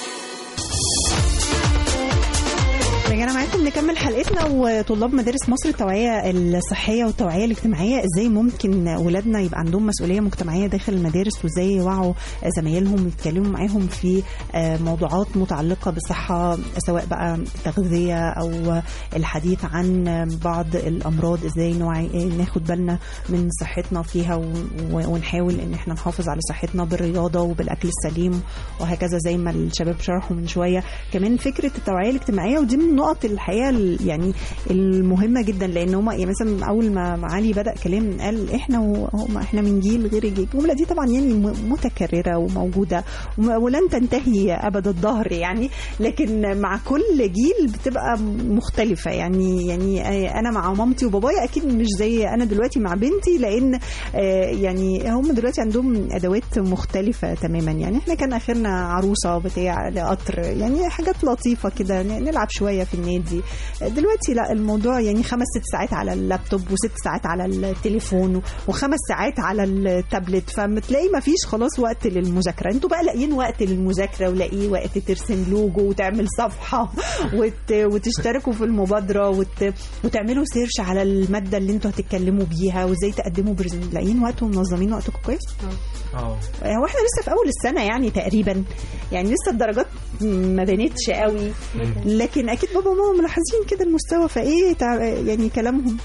رجعنا معاكم نكمل حلقتنا وطلاب مدارس مصر التوعية الصحية والتوعية الاجتماعية ازاي ممكن ولادنا يبقى عندهم مسؤولية مجتمعية داخل المدارس وازاي يوعوا زمايلهم ويتكلموا معاهم في آه، موضوعات متعلقة بالصحة سواء بقى تغذية او الحديث عن بعض الامراض ازاي نوعي ناخد بالنا من صحتنا فيها و- و- ونحاول ان احنا نحافظ على صحتنا بالرياضة وبالاكل السليم وهكذا زي ما الشباب شرحوا من شوية كمان فكرة التوعية الاجتماعية ودي من النقط الحقيقة ال- يعني المهمة جدا لان هما يعني مثلا اول ما ما علي بدأ كلام قال احنا وهم احنا من جيل غير جيل الجملة دي طبعا يعني م- متكررة وموجودة وم- ولن تنتهي ابد الظهر يعني لكن مع كل جيل بتبقى مختلفة يعني يعني انا مع مامتي وبابايا اكيد مش زي انا دلوقتي مع بنتي لان آه، يعني هم دلوقتي عندهم ادوات مختلفة تماما يعني احنا كان اخرنا عروسة بتاع قطر يعني حاجات لطيفة كده ن- نلعب شوية في النادي دلوقتي لا الموضوع يعني خمس ست ساعات على اللابتوب وست ساعات على التليفون وخمس ساعات على التابلت فمتلاقي ما فيش خلاص وقت للمذاكرة انتوا بقى لاقيين وقت للمذاكرة ولاقيه وقت ترسم لوجو وتعمل صفحة وت... وتشتركوا في المبادرة وت... وتعملوا سيرش على المادة اللي انتوا هتتكلموا بيها وازاي تقدموا برزن لاقيين وقت ومنظمين وقتكم كويس اه هو احنا لسه في اول السنه يعني تقريبا يعني لسه الدرجات ما بانتش قوي لكن اكيد بابا وماما ملاحظين كده المستوى فايه تع... يعني كلامهم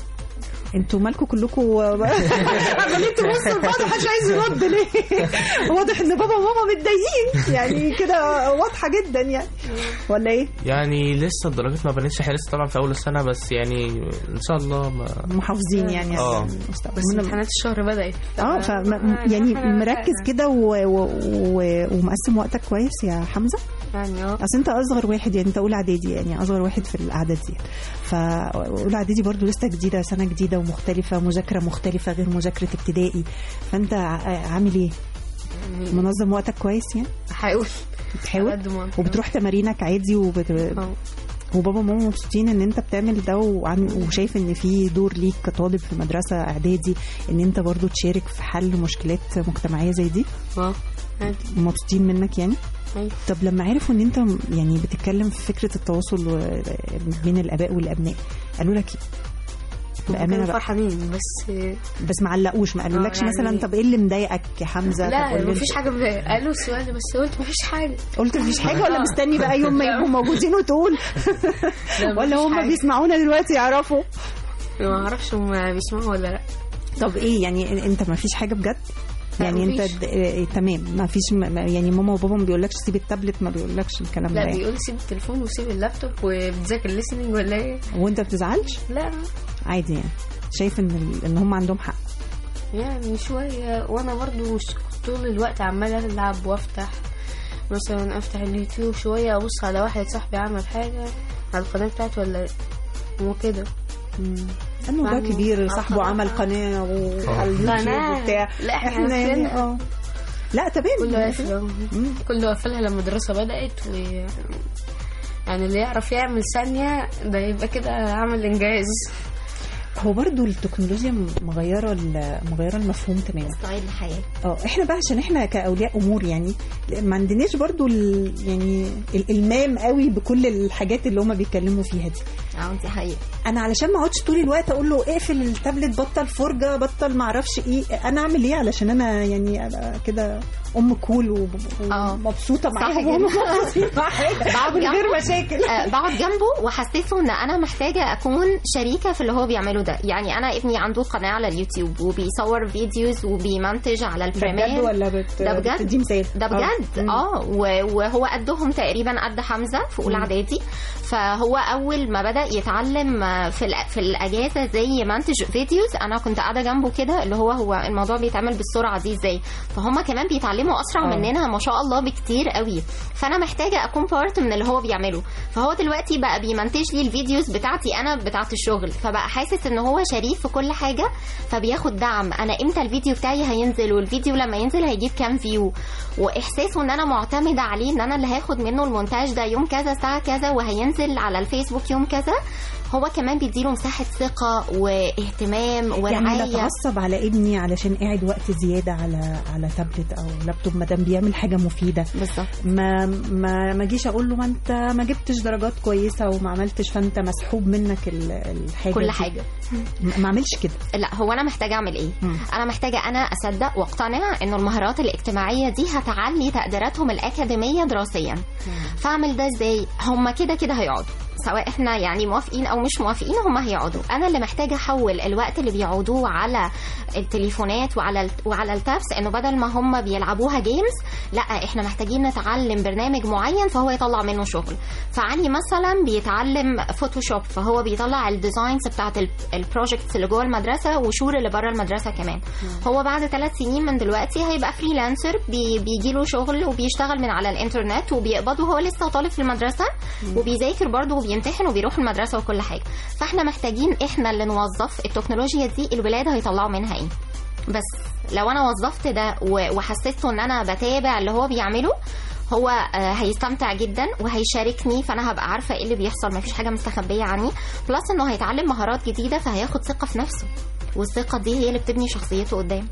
انتوا مالكم كلكم عمالين تبصوا لبعض محدش عايز يرد ليه؟ واضح ان بابا وماما متضايقين يعني كده واضحه جدا يعني ولا ايه؟ يعني لسه الدرجات ما بانتش احنا لسه طبعا في اول السنه بس يعني ان شاء الله ما محافظين يعني اه على المستوى بس امتحانات الشهر بدأت اه ف يعني مركز كده و- و- و- ومقسم وقتك كويس يا حمزه يعني اه اصل انت اصغر واحد يعني انت اولى اعدادي يعني اصغر واحد في الاعداد دي فاولى اعدادي برضو لسه جديده سنه جديده ومختلفه مذاكره مختلفه غير مذاكره ابتدائي فانت ع- عامل ايه منظم وقتك كويس يعني بحاول بتحاول على قد ما أقدر. وبتروح تمارينك عادي وبت... وبابا وماما مبسوطين ان انت بتعمل ده وعن... وشايف ان في دور ليك كطالب في مدرسه اعدادي ان انت برضو تشارك في حل مشكلات مجتمعيه زي دي اه عادي. مبسوطين منك يعني أيوة. طب لما عرفوا ان انت يعني بتتكلم في فكره التواصل و- بين الاباء والابناء قالوا لك ايه؟ بامانه كانوا بقى فرحانين بس بس ما علقوش ما قالولكش يعني- مثلا طب ايه اللي مضايقك يا حمزه طب لا قول لي مفيش انت. حاجة مضايقة قالوا سؤال بس قلت مفيش حاجة قلت مفيش حاجه ولا مستني بقى يوم ما يبقوا موجودين وتقول ولا هم حاجة. بيسمعونا دلوقتي يعرفوا ما اعرفش هم بيسمعوا ولا لا طب ايه يعني انت ما فيش حاجه بجد يعني انت مفيش. د- اه تمام ما فيش م- يعني ماما وبابا ما بيقولكش سيب التابلت ما بيقولكش الكلام ده لا يعني. بيقول سيب التليفون وسيب اللابتوب وبتذاكر listening ولا ايه وانت بتزعلش لا عادي يعني شايف ان ال- ان هم عندهم حق يعني شوية وانا برضو مش طول الوقت عمالة العب وافتح مثلا افتح اليوتيوب شوية ابص على واحد صاحبي عمل حاجة على القناة بتاعته ولا وكده الموضوع يعني كبير آه صاحبه طبعاً. عمل قناه وعلى آه. اليوتيوب قناة. وبتاع لا، إحنا يعني عارفينها. اه لا تمام كله قافل كله قفلها لما الدراسة بدأت و يعني اللي يعرف يعمل ثانية ده يبقى كده عمل إنجاز هو برضو التكنولوجيا مغيره ال- مغيره المفهوم تماما ستايل الحياه اه احنا بقى عشان احنا كاولياء امور يعني ما عندناش برضو ال يعني الالمام قوي بكل الحاجات اللي هم بيتكلموا فيها دي اه دي حقيقه انا علشان ما اقعدش طول الوقت اقول له اقفل التابلت بطل فرجه بطل ما اعرفش ايه انا اعمل ايه علشان انا يعني ابقى كده ام كول و- ومبسوطه معاهم وهم مبسوطين معايا بقعد من غير جنبه- مشاكل آه، بقعد جنبه وحسسه ان انا محتاجه اكون شريكه في اللي هو بيعمله ده يعني انا ابني عنده قناه على اليوتيوب وبيصور فيديوز وبيمنتج على ده البريمير بجد ولا بت... ده بجد بتدي مثال ده بجد اه و- وهو قدهم تقريبا قد حمزه في اولى مم. اعدادي فهو اول ما بدا يتعلم آه، في الأ- في الاجازه زي يمنتج فيديوز انا كنت قاعده جنبه كده اللي هو هو الموضوع بيتعمل بالسرعه دي ازاي فهم كمان بيتعلموا اسرع آه. مننا ما شاء الله بكتير قوي فانا محتاجه اكون بارت من اللي هو بيعمله فهو دلوقتي بقى بيمنتج لي الفيديوز بتاعتي انا بتاعت الشغل فبقى حاسس ان ان هو شريف في كل حاجه فبياخد دعم انا امتى الفيديو بتاعي هينزل والفيديو لما ينزل هيجيب كام فيو واحساسه ان انا معتمده عليه ان انا اللي هاخد منه المونتاج ده يوم كذا الساعه كذا وهينزل على الفيسبوك يوم كذا هو كمان بيديله مساحه ثقه واهتمام يعني ورعايه لا اتعصب على ابني علشان قاعد وقت زياده على على تابلت او لابتوب ما دام بيعمل حاجه مفيده بالظبط ما ما ما اجيش اقول له ما انت ما جبتش درجات كويسه وما عملتش فانت مسحوب منك ال- الحاجه كل دي. حاجه ما ما اعملش كده لا هو انا محتاجه اعمل ايه انا محتاجه انا اصدق واقتنع انه المهارات الاجتماعيه دي هتعلي تقديراتهم الاكاديميه دراسيا فاعمل ده ازاي هم كده كده هيقعدوا سواء احنا يعني موافقين او مش موافقين هم هيقعدوا انا اللي محتاجه احول الوقت اللي بيقعدوه على التليفونات وعلى ال- وعلى التابس انه بدل ما هم بيلعبوها جيمز لا احنا محتاجين نتعلم برنامج معين فهو يطلع منه شغل فعلي مثلا بيتعلم فوتوشوب فهو بيطلع الديزاينز بتاعت ال- البروجكتس اللي جوه المدرسه وشور اللي بره المدرسه كمان هو بعد ثلاث سنين من دلوقتي هيبقى فريلانسر بي بيجي له شغل وبيشتغل من على الانترنت وبيقبض وهو لسه طالب في المدرسه وبيذاكر برضه وبيمتحن وبيروح المدرسه وكل حاجه فاحنا محتاجين احنا اللي نوظف التكنولوجيا دي الولاد هيطلعوا منها ايه بس لو انا وظفت ده و- وحسيته ان انا بتابع اللي هو بيعمله هو آه، هيستمتع جدا وهيشاركني فانا هبقى عارفه ايه اللي بيحصل مفيش حاجه مستخبيه عني بلس انه هيتعلم مهارات جديده فهياخد ثقه في نفسه والثقه دي هي اللي بتبني شخصيته قدام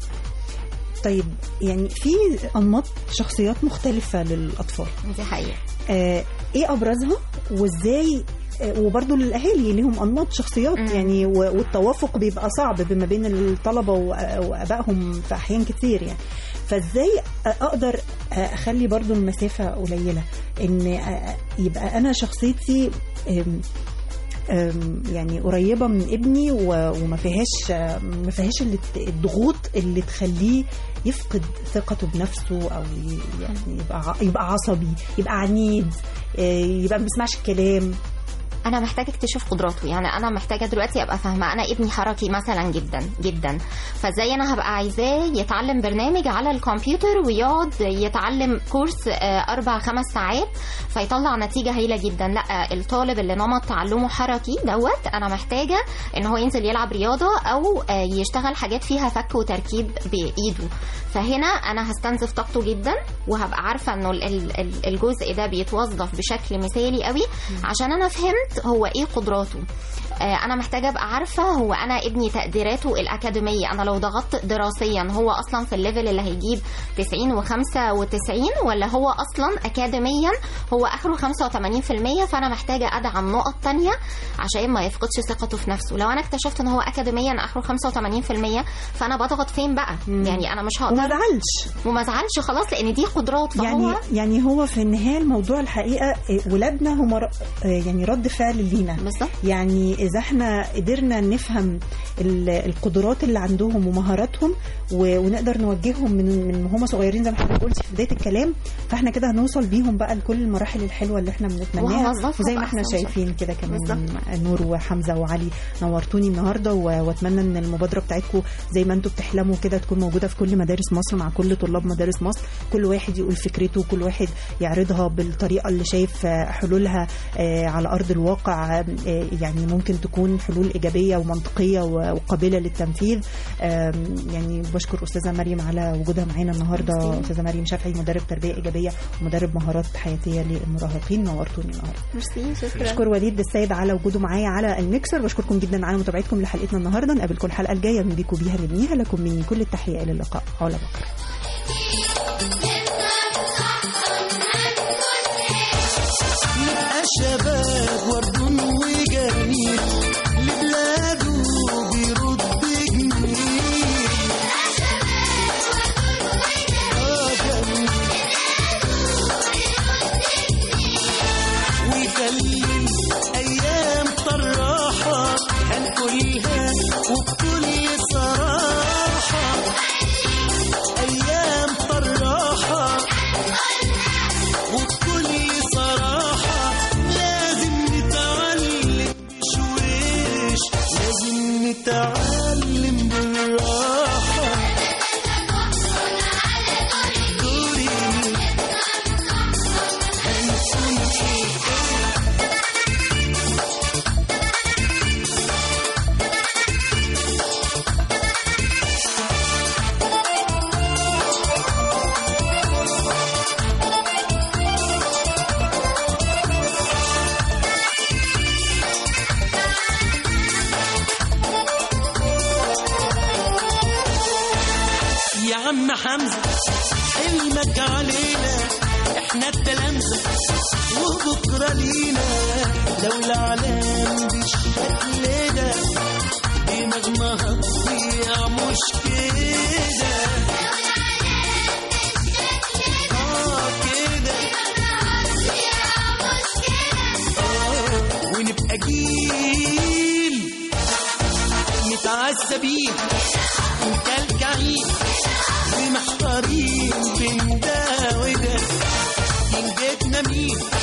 طيب يعني في انماط شخصيات مختلفه للاطفال دي حقيقه آه ايه ابرزها وازاي آه، وبرضه للاهالي ليهم انماط شخصيات مم. يعني و- والتوافق بيبقى صعب بما بين الطلبه وأ- وابائهم في احيان كتير يعني فازاي اقدر اخلي برضو المسافه قليله ان يبقى انا شخصيتي أم، أم، يعني قريبه من ابني و- وما فيهاش ما فيهاش اللي ت- الضغوط اللي تخليه يفقد ثقته بنفسه او ي- يعني يبقى ع- يبقى عصبي يبقى عنيد آه، يبقى ما بيسمعش الكلام انا محتاجه اكتشف قدراته يعني انا محتاجه دلوقتي ابقى فاهمه انا ابني حركي مثلا جدا جدا فازاي انا هبقى عايزاه يتعلم برنامج على الكمبيوتر ويقعد يتعلم كورس آه، اربع خمس ساعات فيطلع نتيجه هايله جدا لا الطالب اللي نمط تعلمه حركي دوت انا محتاجه ان هو ينزل يلعب رياضه او آه، يشتغل حاجات فيها فك وتركيب بايده فهنا انا هستنزف طاقته جدا وهبقى عارفه انه ال- ال- ال- الجزء ده بيتوظف بشكل مثالي قوي عشان انا فهمت هو ايه قدراته آه، انا محتاجه ابقى عارفه هو انا ابني تقديراته الاكاديميه انا لو ضغطت دراسيا هو اصلا في الليفل اللي هيجيب 90 و95 ولا هو اصلا اكاديميا هو اخره 85% فانا محتاجه ادعم نقط تانية عشان ما يفقدش ثقته في نفسه لو انا اكتشفت ان هو اكاديميا اخره 85% فانا بضغط فين بقى يعني انا مش هقدر وما زعلش وما زعلش خلاص لان دي قدرات فهو يعني يعني هو في النهايه الموضوع الحقيقه آه، ولادنا هم ر- آه، يعني رد فعل لينا بالظبط يعني اذا احنا قدرنا نفهم ال- القدرات اللي عندهم ومهاراتهم و- ونقدر نوجههم من من هم صغيرين زي ما حضرتك قلتي في بدايه الكلام فاحنا كده هنوصل بيهم بقى لكل المراحل الحلوه اللي احنا بنتمناها وهوظفها وزي ما بقى احنا أحسن شكل. شايفين كده كمان بالظبط. نور وحمزه وعلي نورتوني النهارده و- واتمنى ان المبادره بتاعتكم زي ما انتم بتحلموا كده تكون موجوده في كل مدارس مصر مع كل طلاب مدارس مصر كل واحد يقول فكرته وكل واحد يعرضها بالطريقه اللي شايف آه، حلولها آه، على ارض الواقع آه، يعني ممكن تكون حلول ايجابيه ومنطقيه و- وقابله للتنفيذ آم، يعني بشكر استاذه مريم على وجودها معانا النهارده ميرسي. استاذه مريم شافعي مدرب تربيه ايجابيه ومدرب مهارات حياتيه للمراهقين نورتوني النهارده ميرسي شكرا بشكر وليد السيد على وجوده معايا على الميكسر بشكركم جدا على متابعتكم لحلقتنا النهارده نقابلكم الحلقه الجايه من بيكو بيها نبنيها لكم مني كل التحيه الى اللقاء علا بكر نبقى شباب ورد وجميل لبلاده بيرد جميل آه جميل ويخلي أيام طراحة هنقولها وبكل صراحة أيام عم حمزة حلمك علينا احنا التلامذة وبكرة لينا لو العالم بالشكل ده دماغنا هتضيع مش كده آه كده آه ونبقى جيل متعذبين ومكلكعين ومحتارين بين ده وده إن جبنا مين